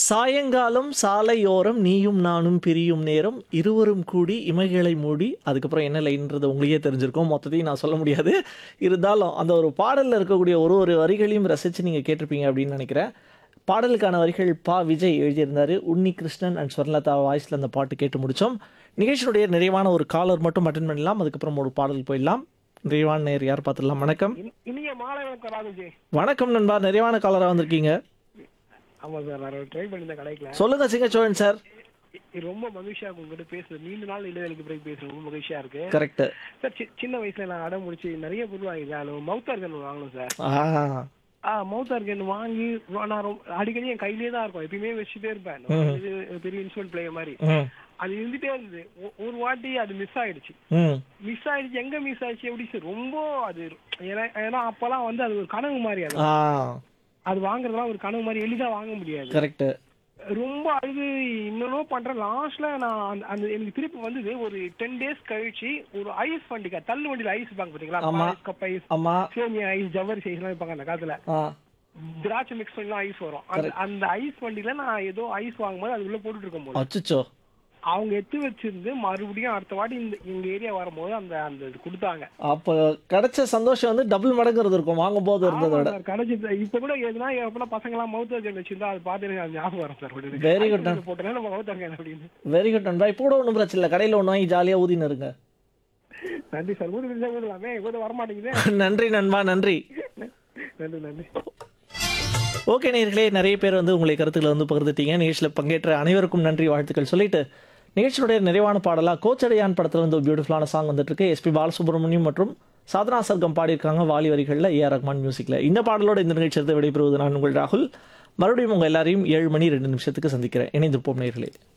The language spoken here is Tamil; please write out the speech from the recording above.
சாயங்காலம் சாலையோரம் நீயும் நானும் பிரியும் நேரம் இருவரும் கூடி இமைகளை மூடி அதுக்கப்புறம் என்ன லைன்றது உங்களுக்கே தெரிஞ்சிருக்கும் மொத்தத்தையும் நான் சொல்ல முடியாது இருந்தாலும் அந்த ஒரு பாடலில் இருக்கக்கூடிய ஒரு ஒரு வரிகளையும் ரசித்து நீங்கள் கேட்டிருப்பீங்க அப்படின்னு நினைக்கிறேன் பாடலுக்கான வரிகள் பா விஜய் எழுதியிருந்தார் உன்னி கிருஷ்ணன் அண்ட் ஸ்வர்ணலதா வாய்ஸில் அந்த பாட்டு கேட்டு முடித்தோம் நிகழ்ச்சியினுடைய நிறைவான ஒரு காலர் மட்டும் அட்டன் பண்ணலாம் அதுக்கப்புறம் ஒரு பாடல் போயிடலாம் நிறைவான நேர் யார் பார்த்துடலாம் வணக்கம் இனி- இனிய மாலை வணக்கம் ராகுல்ஜி வணக்கம் நண்பா நிறைவான காலராக வந்திருக்கீங்க ஆமா சார் நான் ட்ரை பண்ணியிருந்தேன் கடைக்குல சொல்லுங்க சிங்கச்சோழன் சார் இது ரொம்ப மகிழ்ச்சியா இருக்கு உங்ககிட்ட பேசுறது நீண்ட நாள் இடைவெளிக்கு பிறகு பேசுறது ரொம்ப மகிழ்ச்சியா இருக்கு கரெக்ட் சார் சி- சின்ன வயசுல நான் அடம் முடிச்சு நிறைய பொருள் வாங்கிருக்கேன் மவுத் ஆர்கன் வாங்கணும் சார் ஆ ஆ மவுத் ஆர்கன் வாங்கி ரொ- நான் ரொம்ப- அடிக்கடி என் கையிலேயே தான் இருக்கும் எப்பயுமே வச்சுட்டே இருப்பேன் இது பெரிய இன்ஸ்ட்ருமெண்ட் பிளேயர் மாதிரி ம் அது இருந்துட்டே இருந்தது ஒ- ஒரு வாட்டி அது மிஸ் ஆயிடுச்சு ம் மிஸ் ஆயிடுச்சு எங்க மிஸ் ஆயிடுச்சு எப்படி சார் ரொம்ப அது ஏன்னா ஏன்னா அப்பெல்லாம் வந்து அது ஒரு கனவு மாதிரி அது ஆ அது வாங்குறதுலாம் ஒரு கனவு மாதிரி எளிதா வாங்க முடியாது கரெக்ட் ரொம்ப அழுது இன்னொன்னும் பண்றேன் லாஸ்ட்ல நான் அந்த- அந்த எனக்கு திருப்பி வந்தது ஒரு டென் டேஸ் கழிச்சு ஒரு ஐஸ் வண்டிக்கா தள்ளு வண்டியில ஐஸ் பாங்க பாத்தீங்களா ஆமா. பால் கப் ஐஸ் ஆமா சேமியா ஐஸ் ஜவ்வரிசி ஐஸ் எல்லாம் வைப்பாங்க அந்த காலத்துல ஆ திராட்சை மிக்ஸ் பண்ணி ஐஸ் வரும் அந்த அந்த ஐஸ் வண்டியில நான் ஏதோ ஐஸ் வாங்கும்போது அது உள்ள போட்டுட்டு இருக்கும் போது அச்சுச்சோ அவங்க எடுத்து வச்சிருந்து மறுபடியும் அடுத்த வாட்டி இந்த எங்க ஏரியா வரும்போது அந்த அந்த இது கொடுத்தாங்க அப்போ கிடைச்ச சந்தோஷம் வந்து டபுள் மடங்கு இருக்கும் வாங்கும் போது இருந்ததை விட கிடைச்சது இப்ப கூட எதுனா எப்படின்னா பசங்க எல்லாம் மவுத் ஆர்கன் வச்சிருந்தா அது பார்த்து எனக்கு அது ஞாபகம் வரும் சார் உடனே. Very good, ice போட்டேன்னா நம்ம மவுத் ஆர்கன் அப்படின்னு வெரி குட் நண்பா இப்போ கூட ஒன்றும் பிரச்சனை இல்லை கடையில் ஒன்று வாங்கி ஜாலியாக ஊதின்னு இருங்க நன்றி சார் ஊது விழுந்தா ஊதலாமே ஊத வரமாட்டேங்குது நன்றி நண்பா நன்றி நன்றி நன்றி ஓகே நேர்களே நிறைய பேர் வந்து உங்களை கருத்துக்களை வந்து பகிர்ந்துட்டீங்க நிகழ்ச்சியில் பங்கேற்ற அனைவருக்கும் நன்றி வாழ்த்துக்கள் சொல்லிட்டு நிகழ்ச்சியுடைய நிறைவான பாடலாக கோச்சடையான் படத்தில் வந்து ஒரு பியூட்டிஃபுல்லான சாங் வந்துட்டு இருக்கு எஸ்பி பாலசுப்ரமணியம் மற்றும் சாதனா சர்க்கம் பாடியிருக்காங்க வாலி வரிகளில் ஏஆர் ரஹ்மான் மியூசிக்கில் இந்த பாடலோட இந்த நிகழ்ச்சியிலிருந்து விடைபெறுவது நான் உங்கள் ராகுல் மறுபடியும் உங்கள் எல்லாரையும் ஏழு மணி ரெண்டு நிமிஷத்துக்கு சந்திக்கிறேன் இணைந்திருப்போம் நேர்களே